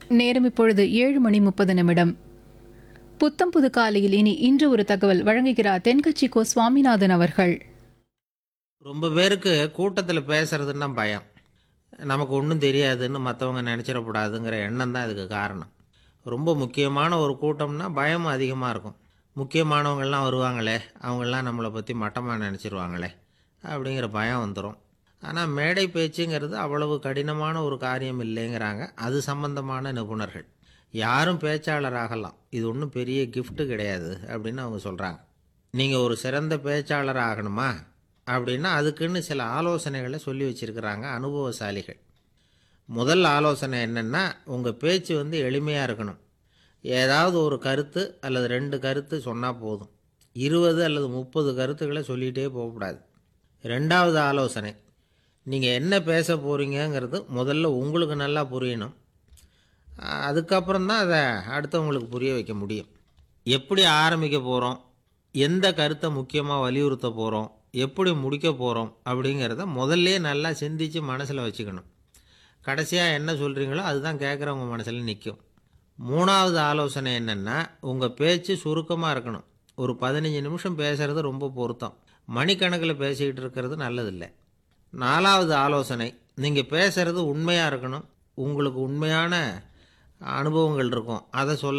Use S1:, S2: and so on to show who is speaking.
S1: நேரம் இப்பொழுது ஏழு மணி முப்பது நிமிடம் புத்தம் புது காலையில் இனி இன்று ஒரு தகவல் வழங்குகிறார் தென்கட்சி கோ சுவாமிநாதன் அவர்கள்
S2: ரொம்ப பேருக்கு கூட்டத்தில் பேசுறதுன்னா பயம் நமக்கு ஒன்றும் தெரியாதுன்னு மற்றவங்க நினச்சிடக்கூடாதுங்கிற எண்ணம் தான் இதுக்கு காரணம் ரொம்ப முக்கியமான ஒரு கூட்டம்னா பயமும் அதிகமாக இருக்கும் முக்கியமானவங்கள்லாம் வருவாங்களே அவங்கெல்லாம் நம்மளை பற்றி மட்டமாக நினச்சிருவாங்களே அப்படிங்கிற பயம் வந்துடும் ஆனால் மேடை பேச்சுங்கிறது அவ்வளவு கடினமான ஒரு காரியம் இல்லைங்கிறாங்க அது சம்பந்தமான நிபுணர்கள் யாரும் பேச்சாளர் ஆகலாம் இது ஒன்றும் பெரிய gift கிடையாது அப்படின்னு அவங்க சொல்கிறாங்க நீங்கள் ஒரு சிறந்த பேச்சாளர் ஆகணுமா அப்படின்னா அதுக்குன்னு சில ஆலோசனைகளை சொல்லி வச்சுருக்கிறாங்க அனுபவசாலிகள் முதல் ஆலோசனை என்னென்னா உங்கள் பேச்சு வந்து எளிமையாக இருக்கணும் ஏதாவது ஒரு கருத்து அல்லது ரெண்டு கருத்து சொன்னால் போதும் இருபது அல்லது முப்பது கருத்துக்களை சொல்லிகிட்டே போகக்கூடாது ரெண்டாவது ஆலோசனை நீங்கள் என்ன பேச போகிறீங்கங்கிறது முதல்ல உங்களுக்கு நல்லா புரியணும் அஹ் அதுக்கப்புறம் தான் அதை அடுத்தவங்களுக்கு புரிய வைக்க முடியும் எப்படி ஆரம்பிக்க போகிறோம் எந்த கருத்தை முக்கியமாக வலியுறுத்த போகிறோம் எப்படி முடிக்க போகிறோம் அப்படிங்கிறத முதல்லே நல்லா சிந்திச்சு மனசில் வச்சுக்கணும் கடைசியாக என்ன சொல்கிறீங்களோ அதுதான் கேட்குறவங்க மனசில் நிற்கும் மூணாவது ஆலோசனை என்னென்னா உங்கள் பேச்சு சுருக்கமாக இருக்கணும் ஒரு பதினஞ்சு நிமிஷம் பேசுகிறது ரொம்ப பொருத்தம் மணிக்கணக்கில் பேசிக்கிட்டு இருக்கிறது நல்லதில்லை நாலாவது ஆலோசனை நீங்கள் பேசுகிறது உண்மையாக இருக்கணும் உங்களுக்கு உண்மையான அனுபவங்கள் இருக்கும் அதை சொல்ல